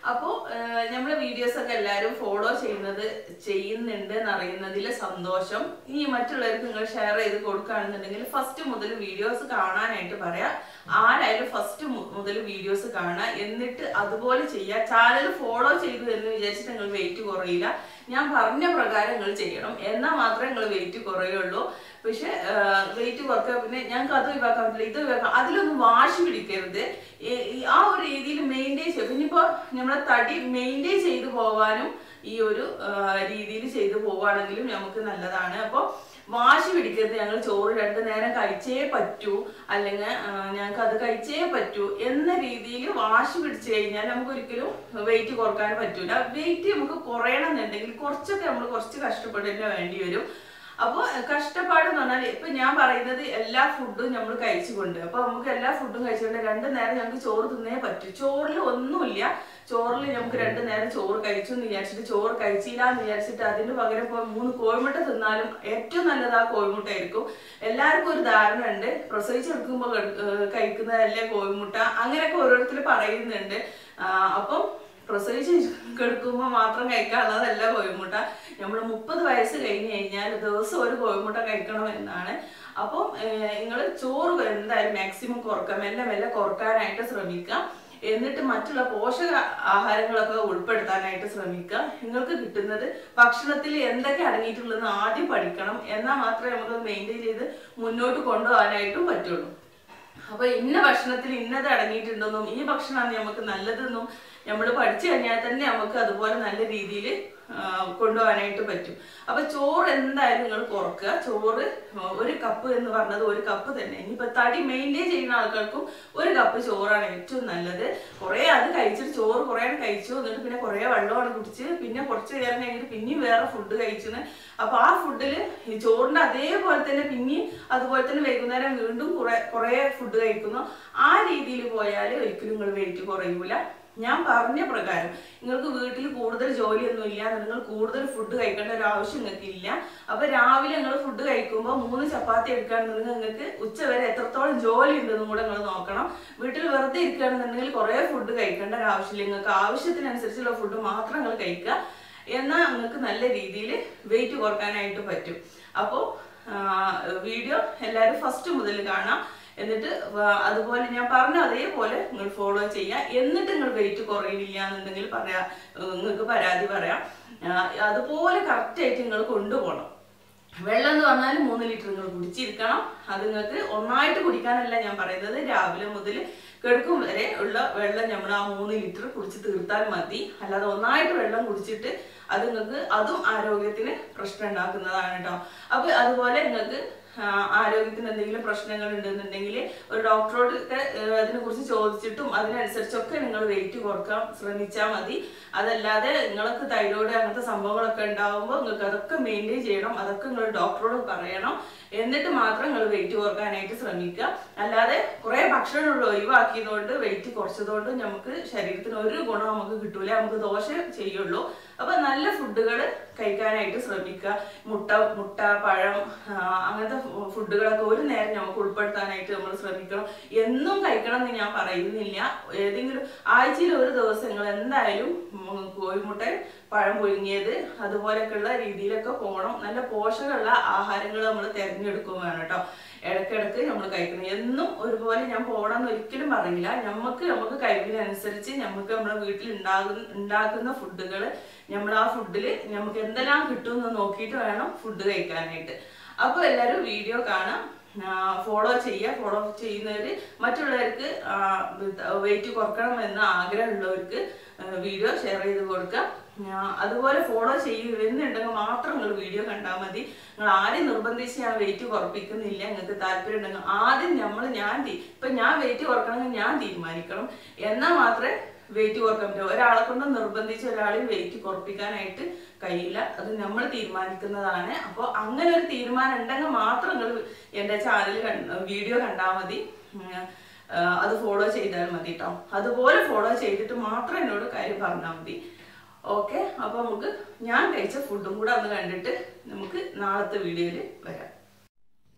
അപ്പോൾ നമ്മളെ വീഡിയോസ് ഒക്കെ എല്ലാവരും ഫോളോ ചെയ്യുന്നത് ചെയ്യുന്നുണ്ട് എന്നറിയുന്നതിൽ സന്തോഷം ഇനി മറ്റുള്ളവർക്ക് നിങ്ങൾ ഷെയർ ചെയ്ത് കൊടുക്കുകയാണെന്നുണ്ടെങ്കിൽ ഫസ്റ്റ് മുതൽ വീഡിയോസ് കാണാനായിട്ട് പറയാം ആരായാലും ഫസ്റ്റ് മുതൽ വീഡിയോസ് കാണുക എന്നിട്ട് അതുപോലെ ചെയ്യുക ചാനൽ ഫോളോ ചെയ്തു എന്ന് വിചാരിച്ചിട്ട് നിങ്ങൾ വെയിറ്റ് കുറയില്ല ഞാൻ പറഞ്ഞ പ്രകാരം നിങ്ങൾ ചെയ്യണം എന്നാൽ മാത്രമേ നിങ്ങൾ വെയിറ്റ് കുറയുള്ളൂ പക്ഷെ വെയിറ്റ് കുറക്കുക പിന്നെ ഞങ്ങൾക്ക് അത് ഒഴിവാക്കാൻ പറ്റില്ല ഇത് ഒഴിവാക്കാം അതിലൊന്നും വാശി പിടിക്കരുത് ഈ- ഈ ആ ഒരു രീതിയിൽ മെയിൻറ്റെയിൻ ചെയ്യും ഇനിയിപ്പോ നമ്മളെ തടി മെയിൻറ്റെയിൻ ചെയ്തു പോവാനും ഈ ഒരു രീതിയിൽ ചെയ്തു പോവുകയാണെങ്കിലും നമുക്ക് നല്ലതാണ് അപ്പോൾ വാശി പിടിക്കരുത് ഞങ്ങൾ ചോറ് രണ്ടു നേരം കഴിച്ചേ പറ്റൂ അല്ലെങ്കിൽ ഞങ്ങൾക്ക് അത് കഴിച്ചേ പറ്റൂ എന്ന രീതിയിൽ വാശി പിടിച്ചു കഴിഞ്ഞാൽ നമുക്ക് ഒരിക്കലും വെയിറ്റ് കുറക്കാൻ പറ്റൂല വെയിറ്റ് നമുക്ക് കുറയണം എന്നുണ്ടെങ്കിൽ കുറച്ചൊക്കെ നമ്മൾ കുറച്ച് കഷ്ടപ്പെടേണ്ട വേണ്ടി വരും അപ്പോൾ കഷ്ടപ്പാട് എന്ന് പറഞ്ഞാൽ ഇപ്പൊ ഞാൻ പറയുന്നത് എല്ലാ ഫുഡും നമ്മൾ കഴിച്ചുകൊണ്ട് അപ്പൊ നമുക്ക് എല്ലാ ഫുഡും കഴിച്ചുകൊണ്ട് രണ്ടു നേരം ഞങ്ങൾക്ക് ചോറ് തിന്നേ പറ്റൂ ചോറിൽ ഒന്നുമില്ല ചോറിൽ നമുക്ക് രണ്ടു നേരം ചോറ് കഴിച്ചു എന്ന് വിചാരിച്ചിട്ട് ചോറ് കഴിച്ചില്ല എന്ന് വിചാരിച്ചിട്ട് അതിന് പകരം ഇപ്പൊ മൂന്ന് കോഴിമുട്ട തിന്നാലും ഏറ്റവും നല്ലത് ആ കോഴിമുട്ട ആയിരിക്കും എല്ലാവർക്കും ഒരു ധാരണ ഉണ്ട് പ്രസവിച്ചെടുക്കുമ്പോൾ കഴിക്കുന്നതല്ലേ കോഴിമുട്ട അങ്ങനെയൊക്കെ ഓരോരുത്തർ പറയുന്നുണ്ട് ആ, അപ്പം പ്രസവിച്ച് കിടക്കുമ്പോൾ മാത്രം കഴിക്കാനുള്ളതല്ല കോഴിമുട്ട നമ്മൾ മുപ്പത് വയസ്സ് കഴിഞ്ഞ് കഴിഞ്ഞാൽ ദിവസം ഒരു കോഴിമുട്ട കഴിക്കണം എന്നാണ് അപ്പം നിങ്ങൾ ചോറ് എന്തായാലും മാക്സിമം കുറക്കുക മെല്ലെ മെല്ലെ കുറക്കാനായിട്ട് ശ്രമിക്കുക എന്നിട്ട് മറ്റുള്ള പോഷക ആഹാരങ്ങളൊക്കെ ഉൾപ്പെടുത്താനായിട്ട് ശ്രമിക്കുക നിങ്ങൾക്ക് കിട്ടുന്നത് ഭക്ഷണത്തിൽ എന്തൊക്കെ അടങ്ങിയിട്ടുള്ളതെന്ന് ആദ്യം പഠിക്കണം എന്നാൽ മാത്രമേ നമുക്ക് മെയിൻറ്റെയിൻ ചെയ്ത് മുന്നോട്ട് കൊണ്ടുപോകാനായിട്ടും പറ്റുള്ളൂ അപ്പൊ ഇന്ന ഭക്ഷണത്തിൽ ഇന്നത് അടങ്ങിയിട്ടുണ്ടെന്നും ഈ ഭക്ഷണമാണ് നമുക്ക് നല്ലതെന്നും നമ്മൾ പഠിച്ചു കഴിഞ്ഞാൽ തന്നെ നമുക്ക് അതുപോലെ നല്ല രീതിയിൽ കൊണ്ടുപോകാനായിട്ട് പറ്റും അപ്പൊ ചോറ് എന്തായാലും നിങ്ങൾ കുറക്കുക ചോറ് ഒരു കപ്പ് എന്ന് പറഞ്ഞത് ഒരു കപ്പ് തന്നെ ഇനിയിപ്പോ തടി മെയിൻറ്റെയിൻ ചെയ്യുന്ന ആൾക്കാർക്കും ഒരു കപ്പ് ചോറാണ് ഏറ്റവും നല്ലത് കുറെ അത് കഴിച്ചിട്ട് ചോറ് കുറെ കഴിച്ചു എന്നിട്ട് പിന്നെ കുറെ വെള്ളമാണ് കുടിച്ച് പിന്നെ കുറച്ച് നേരം കഴിഞ്ഞിട്ട് പിന്നെയും വേറെ ഫുഡ് കഴിച്ചത് അപ്പൊ ആ ഫുഡിൽ ഈ ചോറിന്റെ അതേപോലെ തന്നെ പിന്നെയും അതുപോലെ തന്നെ വൈകുന്നേരം വീണ്ടും കുറെ കുറെ ഫുഡ് കഴിക്കുന്നു ആ രീതിയിൽ പോയാൽ ഒരിക്കലും നിങ്ങൾ വെയിറ്റ് കുറയൂല ഞാൻ പറഞ്ഞ പ്രകാരം നിങ്ങൾക്ക് വീട്ടിൽ കൂടുതൽ ജോലിയൊന്നും ഇല്ല നിങ്ങൾ കൂടുതൽ ഫുഡ് കഴിക്കേണ്ട ഒരു ആവശ്യം നിങ്ങൾക്ക് ഇല്ല അപ്പൊ രാവിലെ നിങ്ങൾ ഫുഡ് കഴിക്കുമ്പോൾ മൂന്ന് ചപ്പാത്തി എടുക്കുകയാണെന്നുണ്ടെങ്കിൽ നിങ്ങൾക്ക് ഉച്ചവരെ എത്രത്തോളം ജോലി ഉണ്ടെന്നും കൂടെ നിങ്ങൾ നോക്കണം വീട്ടിൽ വെറുതെ ഇരിക്കുകയാണെന്നുണ്ടെങ്കിൽ കുറേ ഫുഡ് കഴിക്കേണ്ട ഒരു ആവശ്യമില്ല നിങ്ങൾക്ക് ആവശ്യത്തിനനുസരിച്ചുള്ള ഫുഡ് മാത്രം നിങ്ങൾ കഴിക്കുക എന്നാൽ നിങ്ങൾക്ക് നല്ല രീതിയിൽ വെയിറ്റ് കുറക്കാനായിട്ട് പറ്റും അപ്പോൾ വീഡിയോ എല്ലാവരും ഫസ്റ്റ് മുതൽ കാണാം എന്നിട്ട് വ- അതുപോലെ ഞാൻ പറഞ്ഞ അതേപോലെ നിങ്ങൾ ഫോളോ ചെയ്യുക എന്നിട്ട് നിങ്ങൾ വെയിറ്റ് കുറയുന്നില്ല എന്നുണ്ടെങ്കിൽ പറയാ നിങ്ങൾക്ക് പരാതി പറയാം ആ, അതുപോലെ കറക്റ്റായിട്ട് നിങ്ങൾ കൊണ്ടുപോകണം വെള്ളം എന്ന് പറഞ്ഞാൽ മൂന്ന് ലിറ്റർ നിങ്ങൾ കുടിച്ചിരിക്കണം അത് നിങ്ങൾക്ക് ഒന്നായിട്ട് കുടിക്കാനല്ല ഞാൻ പറയുന്നത് രാവിലെ മുതൽ കിടക്കും വരെ ഉള്ള വെള്ളം നമ്മൾ ആ മൂന്ന് ലിറ്റർ കുടിച്ച് തീർത്താൽ മതി അല്ലാതെ ഒന്നായിട്ട് വെള്ളം കുടിച്ചിട്ട് അത് നിങ്ങൾക്ക് അതും ആരോഗ്യത്തിന് പ്രശ്നം ഉണ്ടാക്കുന്നതാണ് കേട്ടോ അപ്പൊ അതുപോലെ നിങ്ങൾക്ക് ആ, ആരോഗ്യത്തിന് എന്തെങ്കിലും പ്രശ്നങ്ങൾ ഉണ്ടെന്നുണ്ടെങ്കിൽ ഒരു ഡോക്ടറോട് ഒക്കെ അതിനെ കുറിച്ച് ചോദിച്ചിട്ടും അതിനനുസരിച്ചൊക്കെ നിങ്ങൾ വെയിറ്റ് കുറക്കാൻ ശ്രമിച്ചാൽ മതി അതല്ലാതെ നിങ്ങൾക്ക് തൈറോയ്ഡ് അങ്ങനത്തെ സംഭവങ്ങളൊക്കെ ഉണ്ടാകുമ്പോൾ നിങ്ങൾക്ക് അതൊക്കെ മെയിൻറ്റെയിൻ ചെയ്യണം അതൊക്കെ നിങ്ങൾ ഡോക്ടറോട് പറയണം എന്നിട്ട് മാത്രം നിങ്ങൾ വെയിറ്റ് കുറക്കാനായിട്ട് ശ്രമിക്കുക അല്ലാതെ കുറെ ഭക്ഷണം ഒഴിവാക്കിയതുകൊണ്ട് വെയിറ്റ് കുറച്ചതുകൊണ്ട് നമുക്ക് ശരീരത്തിന് ഒരു ഗുണം നമുക്ക് കിട്ടൂല നമുക്ക് ദോഷം ചെയ്യുള്ളൂ അപ്പൊ നല്ല ഫുഡുകൾ കഴിക്കാനായിട്ട് ശ്രമിക്കുക മുട്ട മുട്ട പഴം ആ, അങ്ങനത്തെ ഫു- ഫുഡുകളൊക്കെ ഒരു നേരം നമുക്ക് ഉൾപ്പെടുത്താനായിട്ട് നമ്മൾ ശ്രമിക്കണം എന്നും കഴിക്കണം എന്ന് ഞാൻ പറയുന്നില്ല ഏതെങ്കിലും ആഴ്ചയിൽ ഒരു ദിവസം നിങ്ങൾ എന്തായാലും ഉം, കോഴിമുട്ട പഴം പുഴുങ്ങിയത് അതുപോലെയൊക്കെയുള്ള രീതിയിലൊക്കെ പോകണം നല്ല പോഷകമുള്ള ആഹാരങ്ങൾ നമ്മൾ തിരഞ്ഞെടുക്കും വേണം കേട്ടോ ഇടയ്ക്കിടയ്ക്ക് നമ്മൾ കഴിക്കണം എന്നും ഒരുപോലെ ഞാൻ പോകണം എന്ന് ഒരിക്കലും പറയില്ല നമുക്ക് നമുക്ക് കഴിവിനനുസരിച്ച് നമുക്ക് നമ്മുടെ വീട്ടിൽ ഉണ്ടാകുന്ന ഉണ്ടാക്കുന്ന ഫുഡുകൾ നമ്മൾ ആ ഫുഡിൽ നമുക്ക് എന്തെല്ലാം കിട്ടും എന്ന് നോക്കിയിട്ട് വേണം ഫുഡ് കഴിക്കാനായിട്ട് അപ്പോൾ എല്ലാവരും വീഡിയോ കാണാം ഫോളോ ചെയ്യുക ഫോളോ ചെയ്യുന്നവർ മറ്റുള്ളവർക്ക് വെയിറ്റ് കുറക്കണം എന്ന ആഗ്രഹമുള്ളവർക്ക് വീഡിയോ ഷെയർ ചെയ്ത് കൊടുക്കുക ആ, അതുപോലെ ഫോളോ ചെയ്യുന്നുണ്ടെങ്കിൽ മാത്രം നിങ്ങൾ വീഡിയോ കണ്ടാൽ മതി നിങ്ങൾ ആരെയും നിർബന്ധിച്ച് ഞാൻ വെയിറ്റ് കുറപ്പിക്കുന്നില്ല നിങ്ങൾക്ക് താല്പര്യം ഉണ്ടെങ്കിൽ ആദ്യം നമ്മൾ ഞാൻ തീ ഇപ്പൊ ഞാൻ വെയിറ്റ് കുറക്കണമെങ്കിൽ ഞാൻ തീരുമാനിക്കണം എന്നാൽ മാത്രമേ വെയിറ്റ് കുറക്കാൻ പറ്റൂ ഒരാളെ കൊണ്ട് നിർബന്ധിച്ച് ഒരാളെയും വെയിറ്റ് കുറപ്പിക്കാനായിട്ട് കഴിയില്ല അത് നമ്മൾ തീരുമാനിക്കുന്നതാണ് അപ്പോൾ അങ്ങനെ ഒരു തീരുമാനം ഉണ്ടെങ്കിൽ മാത്രം നിങ്ങൾ എൻ്റെ ചാനൽ വീഡിയോ കണ്ടാൽ മതി ഉം, ആ, അത് ഫോളോ ചെയ്താൽ മതി കേട്ടോ അതുപോലെ ഫോളോ ചെയ്തിട്ട് മാത്രം എന്നോട് കാര്യം പറഞ്ഞാൽ മതി ഓക്കെ അപ്പൊ നമുക്ക് ഞാൻ കഴിച്ച ഫുഡും കൂടെ ഒന്ന് കണ്ടിട്ട് നമുക്ക് നാളത്തെ വീഡിയോയിൽ വരാം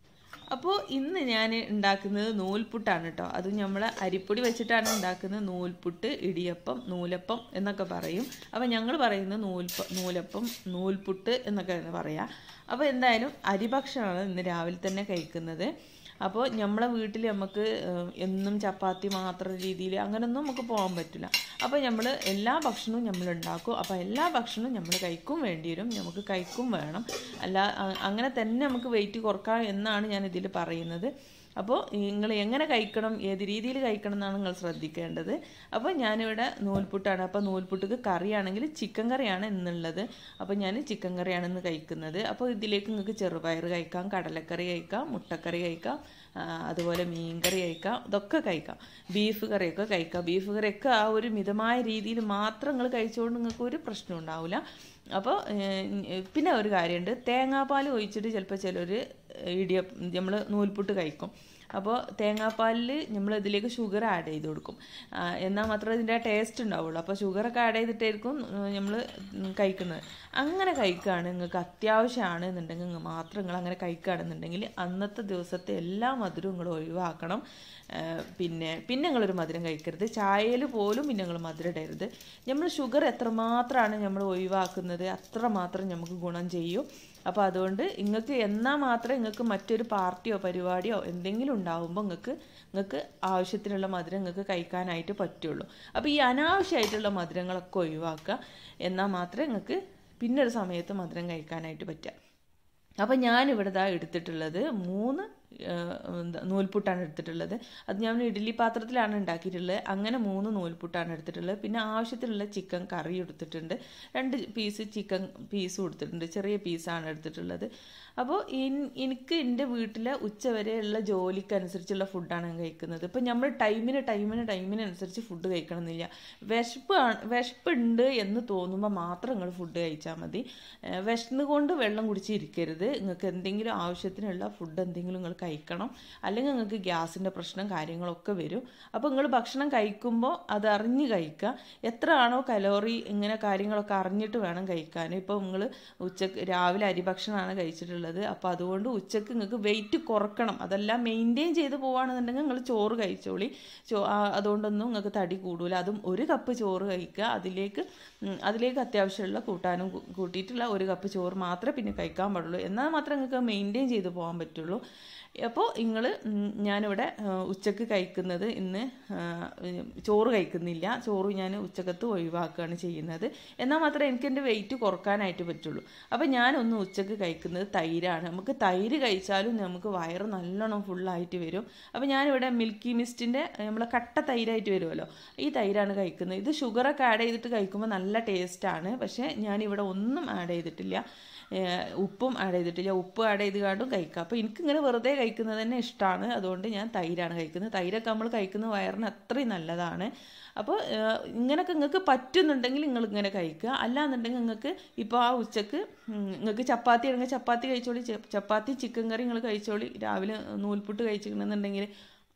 അപ്പോൾ ഇന്ന് ഞാൻ ഉണ്ടാക്കുന്നത് നൂൽപുട്ടാണ് കേട്ടോ അത് നമ്മൾ അരിപ്പൊടി വെച്ചിട്ടാണ് ഉണ്ടാക്കുന്നത് നൂൽപുട്ട് ഇടിയപ്പം നൂലപ്പം എന്നൊക്കെ പറയും അപ്പോൾ ഞങ്ങൾ പറയുന്നത് നൂൽപ്പ നൂലപ്പം നൂൽപുട്ട് എന്നൊക്കെ പറയാം അപ്പോൾ എന്തായാലും അരിഭക്ഷണമാണ് ഇന്ന് രാവിലെ തന്നെ കഴിക്കുന്നത് അപ്പോൾ നമ്മളെ വീട്ടിൽ നമുക്ക് ഏഹ്, എന്നും ചപ്പാത്തി മാത്രം രീതിയിൽ അങ്ങനെയൊന്നും നമുക്ക് പോകാൻ പറ്റില്ല അപ്പോൾ നമ്മൾ എല്ലാ ഭക്ഷണവും നമ്മൾ ഉണ്ടാക്കും അപ്പോൾ എല്ലാ ഭക്ഷണവും നമ്മൾ കഴിക്കും വേണ്ടി വരും നമുക്ക് കഴിക്കും വേണം അല്ല അ- അങ്ങനെ തന്നെ നമുക്ക് വെയിറ്റ് കുറക്കാം എന്നാണ് ഞാൻ ഇതിൽ പറയുന്നത് അപ്പോൾ നിങ്ങൾ എങ്ങനെ കഴിക്കണം ഏത് രീതിയിൽ കഴിക്കണം എന്നാണ് നിങ്ങൾ ശ്രദ്ധിക്കേണ്ടത് അപ്പോൾ ഞാനിവിടെ നൂൽപുട്ടാണ് അപ്പോൾ നൂൽപുട്ടിക്ക് കറിയാണെങ്കിൽ ചിക്കൻ കറിയാണ് ഇന്നുള്ളത് അപ്പോൾ ഞാൻ ചിക്കൻ കറിയാണ് ഇന്ന് കഴിക്കുന്നത് അപ്പോൾ ഇതിലേക്ക് നിങ്ങൾക്ക് ചെറുപയർ കഴിക്കാം കടലക്കറി കഴിക്കാം മുട്ടക്കറി കഴിക്കാം ആ, അതുപോലെ മീൻകറി കഴിക്കാം ഇതൊക്കെ കഴിക്കാം ബീഫ് കറിയൊക്കെ കഴിക്കാം ബീഫ് കറിയൊക്കെ ആ ഒരു മിതമായ രീതിയിൽ മാത്രം നിങ്ങൾ കഴിച്ചുകൊണ്ട് നിങ്ങൾക്ക് ഒരു പ്രശ്നം ഉണ്ടാവില്ല അപ്പോൾ ഏഹ്, പിന്നെ ഒരു കാര്യമുണ്ട് തേങ്ങാപ്പാൽ ഒഴിച്ചിട്ട് ചിലപ്പോൾ ചിലർ ഇടിയപ്പ് നമ്മൾ നൂൽപുട്ട് കഴിക്കും അപ്പോൾ തേങ്ങാപ്പാലിൽ നമ്മൾ ഇതിലേക്ക് ഷുഗർ ആഡ് ചെയ്ത് കൊടുക്കും ആ, എന്നാൽ മാത്രമേ ഇതിൻ്റെ ടേസ്റ്റ് ഉണ്ടാവുള്ളൂ അപ്പോൾ ഷുഗറൊക്കെ ആഡ് ചെയ്തിട്ടായിരിക്കും നമ്മൾ കഴിക്കുന്നത് അങ്ങനെ കഴിക്കുകയാണ് നിങ്ങൾക്ക് അത്യാവശ്യമാണ് എന്നുണ്ടെങ്കിൽ നിങ്ങൾ മാത്രം നിങ്ങൾ അങ്ങനെ കഴിക്കുകയാണെന്നുണ്ടെങ്കിൽ അന്നത്തെ ദിവസത്തെ എല്ലാ മധുരവും നിങ്ങൾ ഒഴിവാക്കണം ആ, പിന്നെ പിന്നെ നിങ്ങളൊരു മധുരം കഴിക്കരുത് ചായയിൽ പോലും പിന്നെ നിങ്ങൾ മധുരം ഇടരുത് നമ്മൾ ഷുഗർ എത്രമാത്രമാണ് നമ്മൾ ഒഴിവാക്കുന്നത് അത്രമാത്രം നമുക്ക് ഗുണം ചെയ്യും അപ്പോൾ അതുകൊണ്ട് നിങ്ങൾക്ക് എന്നാൽ മാത്രമേ നിങ്ങൾക്ക് മറ്റൊരു പാർട്ടിയോ പരിപാടിയോ എന്തെങ്കിലും ഉണ്ടാവുമ്പോൾ നിങ്ങൾക്ക് നിങ്ങൾക്ക് ആവശ്യത്തിനുള്ള മധുരം നിങ്ങൾക്ക് കഴിക്കാനായിട്ട് പറ്റുള്ളൂ അപ്പോൾ ഈ അനാവശ്യമായിട്ടുള്ള മധുരങ്ങളൊക്കെ ഒഴിവാക്കുക എന്നാൽ മാത്രമേ നിങ്ങൾക്ക് പിന്നെ ഒരു സമയത്ത് മധുരം കഴിക്കാനായിട്ട് പറ്റുക അപ്പം ഞാനിവിടെ ഇതാ എടുത്തിട്ടുള്ളത് മൂന്ന് ആ, എന്താ നൂൽപുട്ടാണ് എടുത്തിട്ടുള്ളത് അത് ഞാൻ ഇഡ്ഡലി പാത്രത്തിലാണ് ഉണ്ടാക്കിയിട്ടുള്ളത് അങ്ങനെ മൂന്ന് നൂൽപുട്ടാണ് എടുത്തിട്ടുള്ളത് പിന്നെ ആവശ്യത്തിനുള്ള ചിക്കൻ കറി എടുത്തിട്ടുണ്ട് രണ്ട് പീസ് ചിക്കൻ പീസും എടുത്തിട്ടുണ്ട് ചെറിയ പീസാണ് എടുത്തിട്ടുള്ളത് അപ്പോൾ എനിക്ക് എൻ്റെ വീട്ടിലെ ഉച്ചവരെയുള്ള ജോലിക്കനുസരിച്ചുള്ള ഫുഡാണ് ഞാൻ കഴിക്കുന്നത് ഇപ്പം നമ്മൾ ടൈമിന് ടൈമിന് ടൈമിനനുസരിച്ച് ഫുഡ് കഴിക്കണമെന്നില്ല വിശപ്പ് ആണ് വിശപ്പുണ്ട് എന്ന് തോന്നുമ്പോൾ മാത്രം നിങ്ങൾ ഫുഡ് കഴിച്ചാൽ മതി ഏഹ് വിശന്ന് കൊണ്ട് വെള്ളം കുടിച്ചിരിക്കരുത് നിങ്ങൾക്ക് എന്തെങ്കിലും ആവശ്യത്തിനുള്ള ഫുഡ് എന്തെങ്കിലും നിങ്ങൾ കഴിക്കണം അല്ലെങ്കിൽ നിങ്ങൾക്ക് ഗ്യാസിൻ്റെ പ്രശ്നം കാര്യങ്ങളൊക്കെ വരും അപ്പോൾ നിങ്ങൾ ഭക്ഷണം കഴിക്കുമ്പോൾ അത് അറിഞ്ഞ് കഴിക്കുക എത്ര ആണോ കലോറി ഇങ്ങനെ കാര്യങ്ങളൊക്കെ അറിഞ്ഞിട്ട് വേണം കഴിക്കാൻ ഇപ്പോൾ നിങ്ങൾ ഉച്ചക്ക് രാവിലെ അരിഭക്ഷണമാണ് കഴിച്ചിട്ടുള്ളത് അപ്പോൾ അതുകൊണ്ട് ഉച്ചക്ക് നിങ്ങൾക്ക് വെയിറ്റ് കുറക്കണം അതെല്ലാം മെയിൻറ്റെയിൻ ചെയ്ത് പോവുകയാണെന്നുണ്ടെങ്കിൽ നിങ്ങൾ ചോറ് കഴിച്ചോളി ചോ ആ, അതുകൊണ്ടൊന്നും നിങ്ങൾക്ക് തടി കൂടൂല അതും ഒരു കപ്പ് ചോറ് കഴിക്കുക അതിലേക്ക് ഉം, അതിലേക്ക് അത്യാവശ്യമുള്ള കൂട്ടാനും കൂ- കൂട്ടിയിട്ടുള്ള ഒരു കപ്പ് ചോറ് മാത്രമേ പിന്നെ കഴിക്കാൻ പാടുള്ളൂ എന്നാൽ മാത്രമേ നിങ്ങൾക്ക് മെയിൻറ്റെയിൻ ചെയ്ത് പോകാൻ പറ്റുള്ളൂ അപ്പോൾ നിങ്ങൾ ഞാനിവിടെ ആ, ഉച്ചക്ക് കഴിക്കുന്നത് ഇന്ന് ആ, ഉം, ചോറ് കഴിക്കുന്നില്ല ചോറ് ഞാൻ ഉച്ചക്കത്ത് ഒഴിവാക്കുകയാണ് ചെയ്യുന്നത് എന്നാൽ മാത്രമേ എനിക്ക് എൻ്റെ വെയിറ്റ് കുറക്കാനായിട്ട് പറ്റുള്ളൂ അപ്പോൾ ഞാനൊന്ന് ഉച്ചക്ക് കഴിക്കുന്നത് തൈരാണ് നമുക്ക് തൈര് കഴിച്ചാലും നമുക്ക് വയറ് നല്ലോണം ഫുള്ളായിട്ട് വരും അപ്പോൾ ഞാനിവിടെ മിൽക്കി മിസ്റ്റിൻ്റെ നമ്മളെ കട്ട തൈരായിട്ട് വരുമല്ലോ ഈ തൈരാണ് കഴിക്കുന്നത് ഇത് ഷുഗറൊക്കെ ആഡ് ചെയ്തിട്ട് കഴിക്കുമ്പോൾ നല്ല ടേസ്റ്റാണ് പക്ഷേ ഞാനിവിടെ ഒന്നും ആഡ് ചെയ്തിട്ടില്ല ഏഹ് ഉപ്പും ആഡ് ചെയ്തിട്ടില്ല ഉപ്പ് ആഡ് ചെയ്ത് കാണ്ടും കഴിക്കാം അപ്പോൾ എനിക്കിങ്ങനെ വെറുതെ കഴിക്കുന്നത് തന്നെ ഇഷ്ടമാണ് അതുകൊണ്ട് ഞാൻ തൈരാണ് കഴിക്കുന്നത് തൈരൊക്കെ നമ്മൾ കഴിക്കുന്നത് വയറിന് അത്രയും നല്ലതാണ് അപ്പോൾ ഏഹ് ഇങ്ങനെയൊക്കെ നിങ്ങൾക്ക് പറ്റുന്നുണ്ടെങ്കിൽ നിങ്ങൾ ഇങ്ങനെ കഴിക്കുക അല്ലാന്നുണ്ടെങ്കിൽ നിങ്ങൾക്ക് ഇപ്പോൾ ആ ഉച്ചക്ക് ഉം, നിങ്ങൾക്ക് ചപ്പാത്തി ആണെങ്കിൽ ചപ്പാത്തി കഴിച്ചോളി ചെ- ചപ്പാത്തി ചിക്കൻ കറി നിങ്ങൾ കഴിച്ചോളി രാവിലെ നൂൽപുട്ട് കഴിച്ചിട്ടുണ്ടെന്നുണ്ടെങ്കിൽ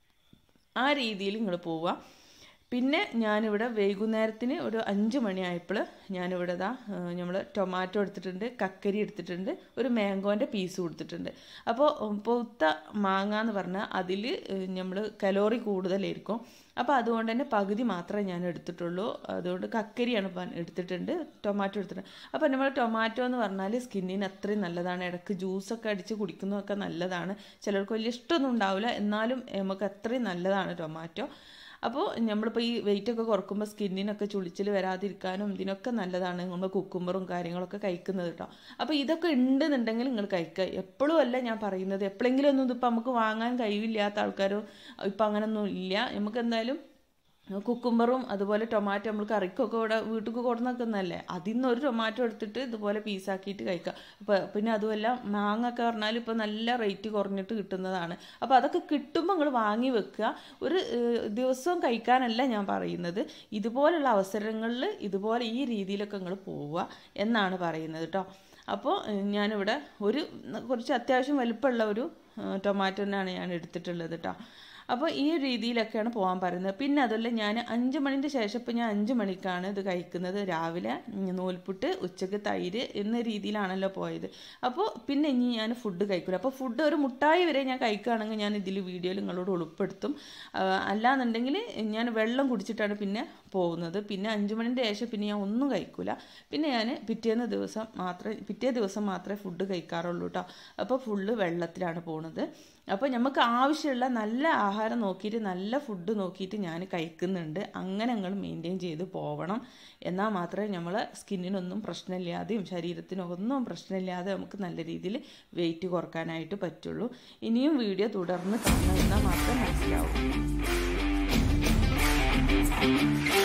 ആ രീതിയിൽ നിങ്ങൾ പോവുക പിന്നെ ഞാനിവിടെ വൈകുന്നേരത്തിന് ഒരു അഞ്ച് മണിയായപ്പോൾ ഞാനിവിടെ ഇതാ നമ്മൾ ടൊമാറ്റോ എടുത്തിട്ടുണ്ട് കക്കരി എടുത്തിട്ടുണ്ട് ഒരു മാംഗോൻ്റെ പീസ് കൊടുത്തിട്ടുണ്ട് അപ്പോൾ പൊത്ത മാങ്ങ എന്ന് പറഞ്ഞാൽ അതിൽ നമ്മൾ കലോറി കൂടുതലായിരിക്കും അപ്പോൾ അതുകൊണ്ട് തന്നെ പകുതി മാത്രമേ ഞാൻ എടുത്തിട്ടുള്ളൂ അതുകൊണ്ട് കക്കരിയാണ് ഇപ്പം എടുത്തിട്ടുണ്ട് ടൊമാറ്റോ എടുത്തിട്ടുണ്ട് അപ്പോൾ നമ്മൾ ടൊമാറ്റോ എന്ന് പറഞ്ഞാൽ സ്കിന്നിന് അത്രയും നല്ലതാണ് ഇടയ്ക്ക് ജ്യൂസൊക്കെ അടിച്ച് കുടിക്കുന്നതൊക്കെ നല്ലതാണ് ചിലർക്ക് വലിയ ഇഷ്ടമൊന്നും ഉണ്ടാവില്ല എന്നാലും നമുക്ക് അത്രയും നല്ലതാണ് ടൊമാറ്റോ അപ്പോൾ നമ്മളിപ്പോൾ ഈ വെയിറ്റ് ഒക്കെ കുറക്കുമ്പോൾ സ്കിന്നിനൊക്കെ ചുളിച്ചിൽ വരാതിരിക്കാനും ഇതിനൊക്കെ നല്ലതാണ് നമ്മൾ കുക്കുമ്പറും കാര്യങ്ങളൊക്കെ കഴിക്കുന്നത് കേട്ടോ അപ്പോൾ ഇതൊക്കെ ഉണ്ടെന്നുണ്ടെങ്കിൽ നിങ്ങൾ കഴിക്കുക എപ്പോഴും അല്ല ഞാൻ പറയുന്നത് എപ്പോഴെങ്കിലും ഒന്നും ഇതിപ്പോൾ നമുക്ക് വാങ്ങാൻ കഴിവില്ലാത്ത ആൾക്കാരോ ഇപ്പം അങ്ങനൊന്നും ഇല്ല നമുക്ക് എന്തായാലും കുക്കുംബറും അതുപോലെ ടൊമാറ്റോ നമ്മൾ കറിക്കൊക്കെ ഇവിടെ വീട്ടിൽ കൊടുന്നൊക്കുന്നല്ലേ അതിൽ നിന്ന് ഒരു ടൊമാറ്റോ എടുത്തിട്ട് ഇതുപോലെ പീസാക്കിയിട്ട് കഴിക്കുക അപ്പോൾ പിന്നെ അതുമല്ല മാങ്ങ ഒക്കെ പറഞ്ഞാൽ ഇപ്പോൾ നല്ല റേറ്റ് കുറഞ്ഞിട്ട് കിട്ടുന്നതാണ് അപ്പോൾ അതൊക്കെ കിട്ടുമ്പോൾ നിങ്ങൾ വാങ്ങി വെക്കുക ഒരു ഏഹ്, ദിവസവും കഴിക്കാനല്ല ഞാൻ പറയുന്നത് ഇതുപോലുള്ള അവസരങ്ങളിൽ ഇതുപോലെ ഈ രീതിയിലൊക്കെ നിങ്ങൾ പോവുക എന്നാണ് പറയുന്നത് കേട്ടോ അപ്പോൾ ഏഹ്, ഞാനിവിടെ ഒരു കുറച്ച് അത്യാവശ്യം വലിപ്പമുള്ള ഒരു ടൊമാറ്റോനാണ് ഞാൻ എടുത്തിട്ടുള്ളത് കേട്ടോ അപ്പോൾ ഈ ഒരു രീതിയിലൊക്കെയാണ് പോകാൻ പറയുന്നത് പിന്നെ അതല്ല ഞാൻ അഞ്ച് മണിൻ്റെ ശേഷം ഇപ്പം ഞാൻ അഞ്ച് മണിക്കാണ് ഇത് കഴിക്കുന്നത് രാവിലെ ഉം, നൂൽപുട്ട് ഉച്ചക്ക് തൈര് എന്ന രീതിയിലാണല്ലോ പോയത് അപ്പോൾ പിന്നെ ഇനി ഞാൻ ഫുഡ് കഴിക്കില്ല അപ്പോൾ ഫുഡ് ഒരു മുട്ടായി വരെ ഞാൻ കഴിക്കുകയാണെങ്കിൽ ഞാൻ ഇതിൽ വീഡിയോയിൽ നിങ്ങളോട് ഉൾപ്പെടുത്തും ആ, അല്ലാന്നുണ്ടെങ്കിൽ ഞാൻ വെള്ളം കുടിച്ചിട്ടാണ് പിന്നെ പോകുന്നത് പിന്നെ അഞ്ച് മണിൻ്റെ ശേഷം പിന്നെ ഞാൻ ഒന്നും കഴിക്കില്ല പിന്നെ ഞാൻ പിറ്റേന്ന് ദിവസം മാത്രമേ പിറ്റേ ദിവസം മാത്രമേ ഫുഡ് കഴിക്കാറുള്ളൂ കേട്ടോ അപ്പോൾ ഫുള്ള് വെള്ളത്തിലാണ് പോണത് അപ്പോൾ നമുക്ക് ആവശ്യമുള്ള നല്ല ആഹാരം നോക്കിയിട്ട് നല്ല ഫുഡ് നോക്കിയിട്ട് ഞാൻ കഴിക്കുന്നുണ്ട് അങ്ങനെ ഞങ്ങൾ മെയിൻറ്റെയിൻ ചെയ്ത് പോവണം എന്നാൽ മാത്രമേ നമ്മളെ സ്കിന്നിനൊന്നും പ്രശ്നമില്ലാതെയും ശരീരത്തിനൊന്നും പ്രശ്നമില്ലാതെ നമുക്ക് നല്ല രീതിയിൽ വെയിറ്റ് കുറക്കാനായിട്ട് പറ്റുള്ളൂ ഇനിയും വീഡിയോ തുടർന്ന് കാണണം എന്നാൽ മാത്രമേ മനസ്സിലാവൂ